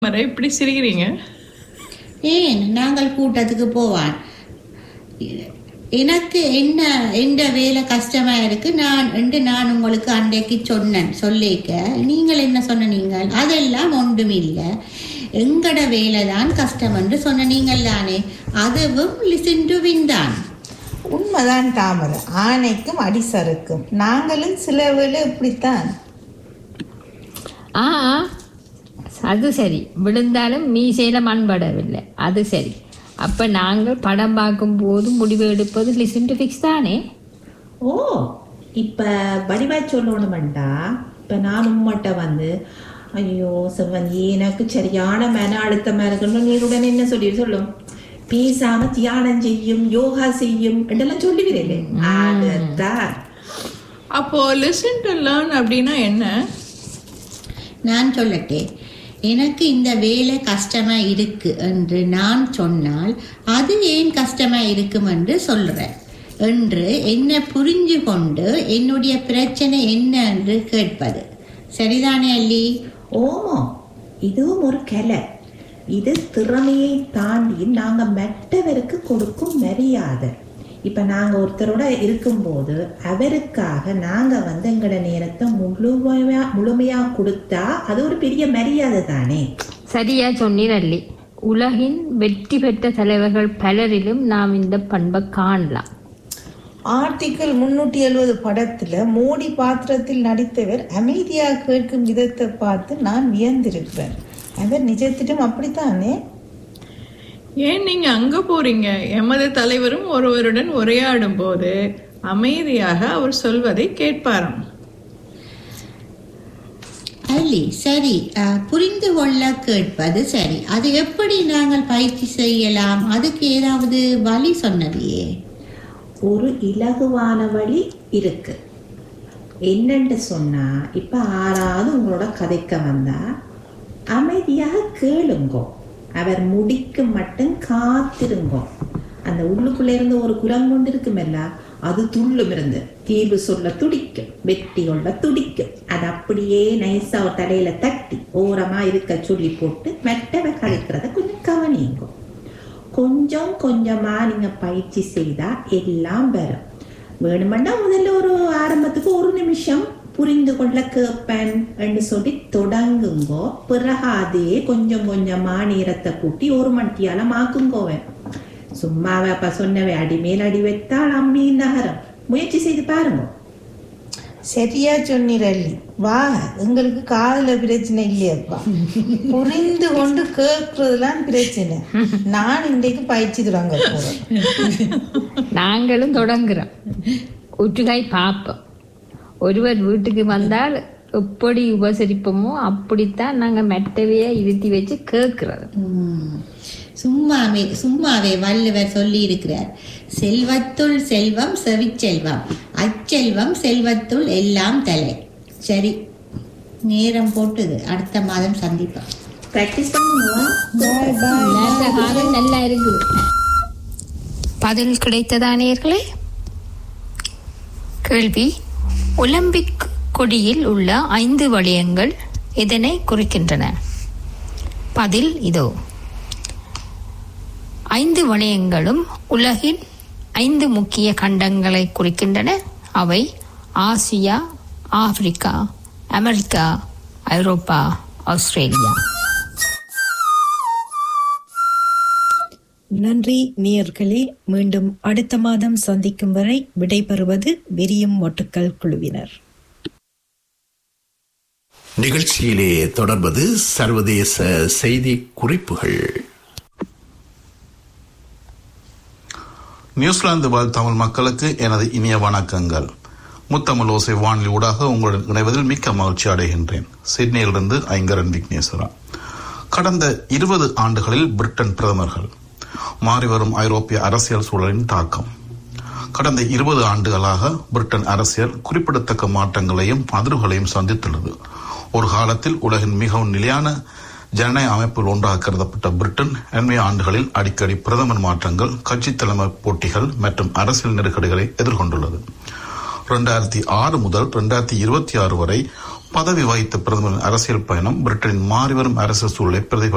மர இப்படி சிரிக்கிறீங்க ஏன் நாங்கள் கூட்டத்துக்கு போவான் எனக்கு என்ன எந்த வேலை கஷ்டமா இருக்கு நான் என்று நான் உங்களுக்கு அன்றைக்கு சொன்னேன் சொல்லிக்க நீங்கள் என்ன சொன்னீங்க அதெல்லாம் ஒன்றும் இல்லை எங்கட வேலை தான் கஷ்டம் என்று சொன்ன நீங்கள் தானே அதுவும் லிசன் டு வின் தான் உண்மைதான் தாமரை ஆணைக்கும் அடிசறுக்கும் நாங்களும் சில வேளை இப்படித்தான் ஆ அது சரி விழுந்தாலும் மீசையில மண்படவில்லை அது சரி அப்ப நாங்கள் படம் பார்க்கும்போது முடிவு எடுப்பது லிசன் டு ஃபிக்ஸ் தானே ஓ இப்ப வடிவா சொல்லணுமெண்டா இப்ப நான் உம்மட்ட வந்து ஐயோ செவ்வந்தி எனக்கு சரியான மன அழுத்தமா இருக்குன்னு நீருடன் என்ன சொல்லி சொல்லும் பேசாம தியானம் செய்யும் யோகா செய்யும் என்றெல்லாம் சொல்லுகிறேன் அதுதான் அப்போ லிசன் டு லேர்ன் அப்படின்னா என்ன நான் சொல்லட்டேன் எனக்கு இந்த வேலை கஷ்டமா இருக்கு என்று நான் சொன்னால் அது ஏன் கஷ்டமா இருக்கும் என்று சொல்றேன் என்று என்னை புரிஞ்சு கொண்டு என்னுடைய பிரச்சனை என்ன என்று கேட்பது சரிதானே அல்லி ஓமோ இதுவும் ஒரு கலை இது திறமையை தாண்டி நாங்க மற்றவருக்கு கொடுக்கும் மரியாதை இப்ப நாங்க ஒருத்தரோட இருக்கும்போது அவருக்காக நாங்க வந்து எங்களோட நேரத்தை முழுமையா முழுமையா கொடுத்தா அது ஒரு பெரிய மரியாதை தானே சரியா சொன்னீர் அல்லி உலகின் வெற்றி பெற்ற தலைவர்கள் பலரிலும் நாம் இந்த பண்பை காணலாம் ஆர்டிக்கிள் முன்னூற்றி எழுபது படத்துல மோடி பாத்திரத்தில் நடித்தவர் அமைதியாக கேட்கும் விதத்தை பார்த்து நான் வியந்திருக்கிறேன் அவர் நிஜத்திலும் அப்படித்தானே ஏன் நீங்க அங்க போறீங்க எமது தலைவரும் ஒருவருடன் உரையாடும் போது அமைதியாக அவர் சொல்வதை கேட்பாராம் அல்லி சரி அஹ், புரிந்து கொள்ள கேட்பது சரி அது எப்படி நாங்கள் பயிற்சி செய்யலாம் அதுக்கு ஏதாவது வழி சொன்னதையே ஒரு இலகுவான வழி இருக்கு என்னன்னு சொன்னா இப்ப ஆறாவது உங்களோட கதைக்க வந்தா அமைதியாக கேளுங்கோ அவர் முடிக்க மட்டும் காத்திருங்கோ அந்த உள்ளுக்குள்ள இருந்து ஒரு குரம் கொண்டு இருக்குமல்ல அது துள்ளும் இருந்து தீர்வு சொல்ல துடிக்கும் வெற்றி கொள்ள துடிக்கும் அது அப்படியே நைஸா ஒரு தலையில தட்டி ஓரமா இருக்க சொல்லி போட்டு மெட்டவை கழிக்கிறத கொஞ்சம் கவனியுங்கோ கொஞ்சம் கொஞ்சமா நீங்க பயிற்சி செய்தா எல்லாம் வரும் வேணுமெண்டா முதல்ல ஒரு ஆரம்பத்துக்கு ஒரு நிமிஷம் புரிந்து கொள்ள கேட்பேன் என்று சொல்லி தொடங்குங்கோ பிறகு அதே கொஞ்சம் கொஞ்சமா நேரத்தை கூட்டி ஒரு மணித்தியால மாக்குங்கோவேன் சும்மாவே அப்ப சொன்னவே அடி மேல் அடி வைத்தால் அம்மி நகரம் முயற்சி செய்து பாருங்க சரியா சொன்னீரல்லி வா எங்களுக்கு காதுல பிரச்சனை இல்லையப்பா புரிந்து கொண்டு கேட்கறதுலாம் பிரச்சனை நான் இன்றைக்கு பயிற்சி தொடங்க போறேன் நாங்களும் தொடங்குறோம் ஒற்றுகாய் பார்ப்போம் ஒருவர் வீட்டுக்கு வந்தால் எப்படி உபசரிப்போமோ அப்படித்தான் நாங்கள் மெட்டவையை இருத்தி வச்சு கேட்கறது ம். சும்மாவே சும்மாவே வள்ளுவர் சொல்லி இருக்கிறார் செல்வத்துள் செல்வம் செவிச்செல்வம் அச்செல்வம் செல்வத்துள் எல்லாம் தலை சரி நேரம் போட்டுது அடுத்த மாதம் சந்திப்போம் பிராக்டிஸ் பண்ணுங்க நல்ல காலம் நல்லா இருக்குது பதில் கிடைத்ததா நேர்களே கேள்வி ஒலிம்பிக் கொடியில் உள்ள ஐந்து வளையங்கள் எதனை குறிக்கின்றன பதில் இதோ ஐந்து வளையங்களும் உலகின் ஐந்து முக்கிய கண்டங்களை குறிக்கின்றன அவை Asia Africa America Europe Australia நன்றி நேயர்களே மீண்டும் அடுத்த மாதம் சந்திக்கும் வரை விடைபெறுவது விரியும் மொட்டுக்கள் குழுவினர் நிகழ்ச்சியிலே தொடர்வது சர்வதேச செய்தி குறிப்புகள் நியூசிலாந்து வாழ் தமிழ் மக்களுக்கு எனது இனிய வணக்கங்கள் முத்தமிழ் ஓசை வானொலி ஊடாக உங்களுடன் இணைவதில் மிக்க மகிழ்ச்சி அடைகின்றேன் சிட்னியிலிருந்து ஐங்கரன் விக்னேஸ்வரா கடந்த இருபது ஆண்டுகளில் பிரிட்டன் பிரதமர்கள் மாறிவரும் ஐரோப்பிய அரசியல் சூழலின் தாக்கம் கடந்த இருபது ஆண்டுகளாக பிரிட்டன் அரசியல் குறிப்பிடத்தக்க மாற்றங்களையும் அதிர்வுகளையும் சந்தித்துள்ளது ஒரு காலத்தில் உலகின் மிகவும் நிலையான ஜனநாயக அமைப்பில் ஒன்றாக கருதப்பட்ட பிரிட்டன் அண்மைய ஆண்டுகளில் அடிக்கடி பிரதமர் மாற்றங்கள் கட்சி தலைமை போட்டிகள் மற்றும் அரசியல் நெருக்கடிகளை எதிர்கொண்டுள்ளது இரண்டாயிரத்தி ஆறு முதல் இரண்டாயிரத்தி இருபத்தி ஆறு வரை பதவி வகித்த பிரதமரின் அரசியல் பயணம் பிரிட்டனின் மாறிவரும் அரசியல் சூழலை பிரதிபலிக்கிறது